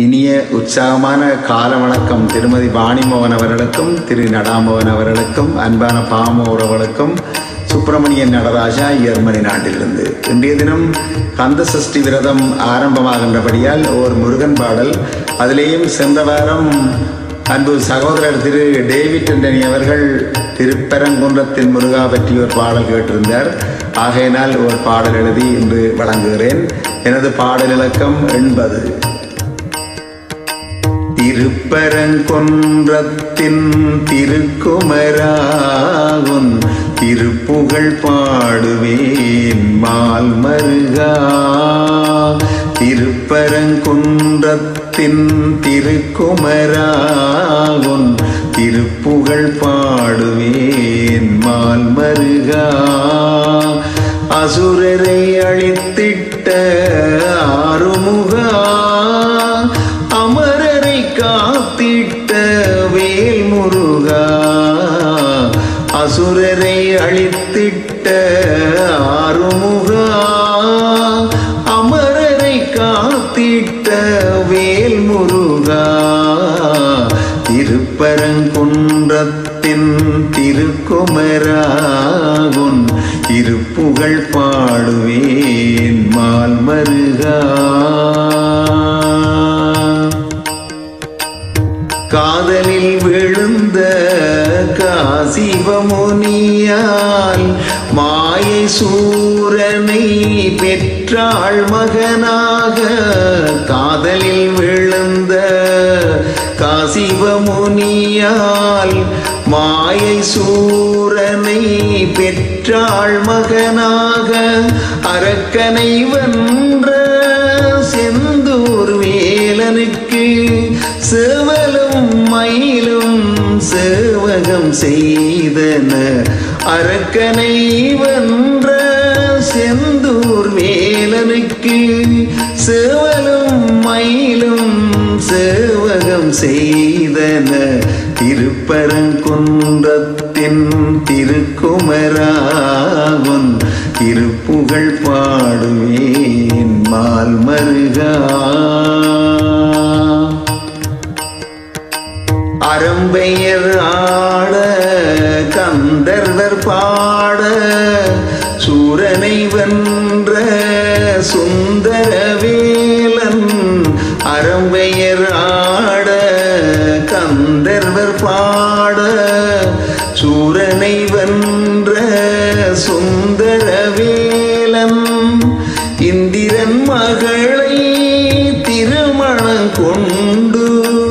இனிய உற்சாகமான கால வணக்கம் திருமதி வாணிமோகன் அவர்களுக்கும் திரு நடாமோகன் அவர்களுக்கும் அன்பான பாம உறவுகளுக்கும் சுப்பிரமணியன் நடராஜா ஜெர்மனி நாட்டிலிருந்து இன்றைய தினம் கந்த சஷ்டி விரதம் ஆரம்பமாகின்றபடியால் ஓர் முருகன் பாடல் அதிலேயும் சென்ற வாரம் அன்பு சகோதரர் திரு டேவிட் அண்டனி அவர்கள் திருப்பரங்குன்றத்தின் முருகா பற்றி ஒரு பாடல் கேட்டிருந்தார் ஆகையினால் ஒரு பாடல் எழுதி இன்று வழங்குகிறேன் எனது பாடல் இலக்கம் எண்பது திருப்பரங்கொன்றத்தின் திருக்குமராகுன் திருப்புகழ் பாடுவேன் மால் மருகா திருப்பரங்குன்றத்தின் திருக்குமராகுன் திருப்புகழ் பாடுவேன் மால் மருகா அசுரரை அழித்திட்ட ஆறுமுகா அமரரை காத்திட்ட வேல் முருகா அசுரரை அழித்திட்ட ஆறுமுகா அமரரை காத்திட்ட வேல் முருகா திருப்பரங்குன்றத்தின் திருக்குமராகுன் திருப்புகழ் பாடுவேன் மால் மருகா காதலில் விழுந்த காசிவமுனியால் மாயை சூரனை பெற்றாள் மகனாக காதலில் விழுந்த காசிவமுனியால் மாயை சூரனை பெற்றாள் மகனாக அரக்கனை வென்ற செந்தூர் வேலனுக்கு சேவலும் மயிலும் சேவகம் செய்தன அரக்கனை வென்ற செந்தூர் வேலனுக்கு சேவலும் மயிலும் சேவகம் செய்தன திருப்பரங்குன்றத்தின் திருக்குமராகுன் திருப்புகழ் பாடுவேன் மால் மருகா அறம்பெயர் ஆட கந்தர்வர் பாட சூரனை வென்ற சுந்தரவேலன் அறம்பெயர் ஆட கந்தர்வர் பாட சூரனை வென்ற சுந்தரவேலன் இந்திரன் மகளை திருமணம் கொண்டு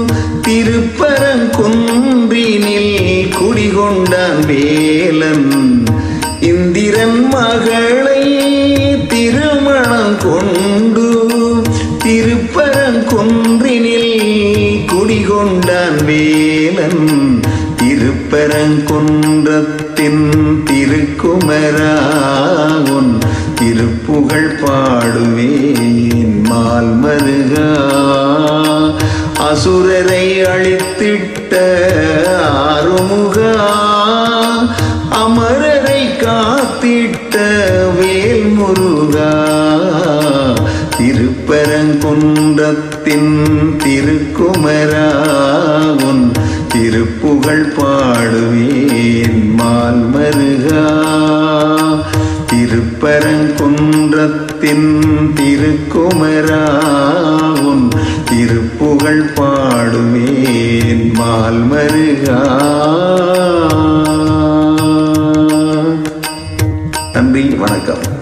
திருப்பரங்குன்றினில் குடிகொண்டான் வேலன் இந்திரன் மகளை திருமணம் கொண்டு திருப்பரங்குன்றினில் குடிகொண்டான் வேலன் திருப்பரங்குன்றத்தின் திருக்குமராகுன் திருப்புகழ் பாடுவேன் மால் மருகா அசுரரை அழித்திட்ட ஆறுமுகா அமரரை காத்திட்ட வேல் முருகா திருப்பரங்குன்றத்தின் திருக்குமராகுன் திருப்புகழ் பாடுவேன் மால் மருகா திருப்பரங்குன்றத்தின் திருக்குமராகுன் திருப்புகழ் பாடுவேன் மால் மருகா நன்றி வணக்கம்